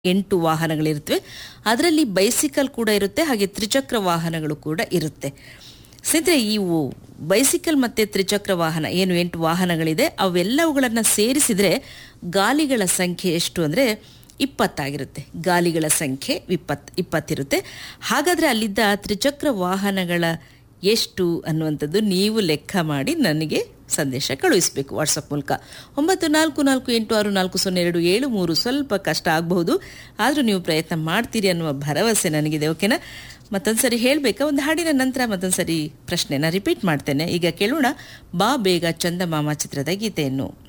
ಎಂಟು ವಾಹನಗಳಿರುತ್ತವೆ ಅದರಲ್ಲಿ ಬೈಸಿಕಲ್ ಕೂಡ ಇರುತ್ತೆ ಹಾಗೆ ತ್ರಿಚಕ್ರ ವಾಹನಗಳು ಕೂಡ ಇರುತ್ತೆ ಸ್ನೇಹಿತರೆ ಇವು ಬೈಸಿಕಲ್ ಮತ್ತು ತ್ರಿಚಕ್ರ ವಾಹನ ಏನು ಎಂಟು ವಾಹನಗಳಿದೆ ಅವೆಲ್ಲವುಗಳನ್ನು ಸೇರಿಸಿದರೆ ಗಾಲಿಗಳ ಸಂಖ್ಯೆ ಎಷ್ಟು ಅಂದರೆ ಇಪ್ಪತ್ತಾಗಿರುತ್ತೆ ಗಾಲಿಗಳ ಸಂಖ್ಯೆ ಇಪ್ಪತ್ ಇಪ್ಪತ್ತಿರುತ್ತೆ ಹಾಗಾದರೆ ಅಲ್ಲಿದ್ದ ತ್ರಿಚಕ್ರ ವಾಹನಗಳ ಎಷ್ಟು ಅನ್ನುವಂಥದ್ದು ನೀವು ಲೆಕ್ಕ ಮಾಡಿ ನನಗೆ ಸಂದೇಶ ಕಳುಹಿಸಬೇಕು ವಾಟ್ಸಪ್ ಮೂಲಕ ಒಂಬತ್ತು ನಾಲ್ಕು ನಾಲ್ಕು ಎಂಟು ಆರು ನಾಲ್ಕು ಸೊನ್ನೆ ಎರಡು ಏಳು ಮೂರು ಸ್ವಲ್ಪ ಕಷ್ಟ ಆಗಬಹುದು ಆದರೂ ನೀವು ಪ್ರಯತ್ನ ಮಾಡ್ತೀರಿ ಅನ್ನುವ ಭರವಸೆ ನನಗಿದೆ ಓಕೆನಾ ಮತ್ತೊಂದು ಸರಿ ಹೇಳಬೇಕಾ ಒಂದು ಹಾಡಿನ ನಂತರ ಮತ್ತೊಂದು ಸರಿ ಪ್ರಶ್ನೆನ ರಿಪೀಟ್ ಮಾಡ್ತೇನೆ ಈಗ ಕೇಳೋಣ ಬಾ ಬೇಗ ಚಂದಮಾಮ ಚಿತ್ರದ ಗೀತೆಯನ್ನು